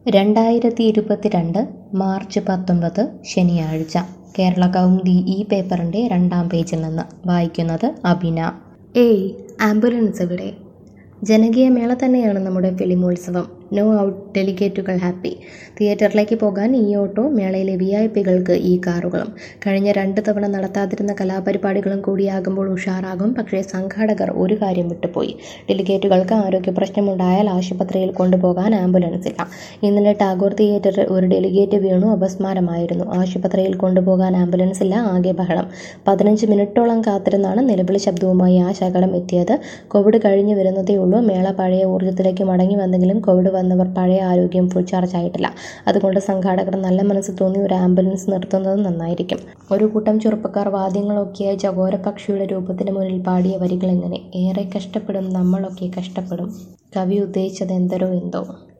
രണ്ടായിരത്തി ഇരുപത്തിരണ്ട് മാർച്ച് പത്തൊമ്പത് ശനിയാഴ്ച കേരള കൗമുദി ഈ പേപ്പറിൻ്റെ രണ്ടാം പേജിൽ നിന്ന് വായിക്കുന്നത് അബിന ഏയ് ആംബുലൻസ് എവിടെ ജനകീയ മേള തന്നെയാണ് നമ്മുടെ ഫിലിമോത്സവം നോ ഔട്ട് ഡെലിഗേറ്റുകൾ ഹാപ്പി തിയേറ്ററിലേക്ക് പോകാൻ ഈ ഓട്ടോ മേളയിലെ വി ഐ പികൾക്ക് ഈ കാറുകളും കഴിഞ്ഞ രണ്ട് തവണ നടത്താതിരുന്ന കലാപരിപാടികളും കൂടിയാകുമ്പോൾ ഉഷാറാകും പക്ഷേ സംഘാടകർ ഒരു കാര്യം വിട്ടുപോയി ഡെലിഗേറ്റുകൾക്ക് ആരോഗ്യ പ്രശ്നമുണ്ടായാൽ ആശുപത്രിയിൽ കൊണ്ടുപോകാൻ ആംബുലൻസ് ഇല്ല ഇന്നലെ ടാഗോർ തിയേറ്ററിൽ ഒരു ഡെലിഗേറ്റ് വീണു അപസ്മാരമായിരുന്നു ആശുപത്രിയിൽ കൊണ്ടുപോകാൻ ആംബുലൻസ് ഇല്ല ആകെ ബഹളം പതിനഞ്ച് മിനിറ്റോളം കാത്തിരുന്നാണ് നിലവിളി ശബ്ദവുമായി ആ ശകലം എത്തിയത് കോവിഡ് കഴിഞ്ഞു വരുന്നതേ ഉള്ളൂ മേള പഴയ ഊർജ്ജത്തിലേക്ക് മടങ്ങി വന്നെങ്കിലും കോവിഡ് വന്നവർ പഴയ ആരോഗ്യം ഫുൾ ചാർജ് ആയിട്ടില്ല അതുകൊണ്ട് സംഘാടകർ നല്ല മനസ്സ് തോന്നി ഒരു ആംബുലൻസ് നിർത്തുന്നത് നന്നായിരിക്കും ഒരു കൂട്ടം ചെറുപ്പക്കാർ വാദ്യങ്ങളൊക്കെയായി ചകോരപക്ഷിയുടെ രൂപത്തിന് മുന്നിൽ പാടിയ വരികൾ എങ്ങനെ ഏറെ കഷ്ടപ്പെടും നമ്മളൊക്കെ കഷ്ടപ്പെടും കവി ഉദ്ദേശിച്ചത് എന്തരോ എന്തോ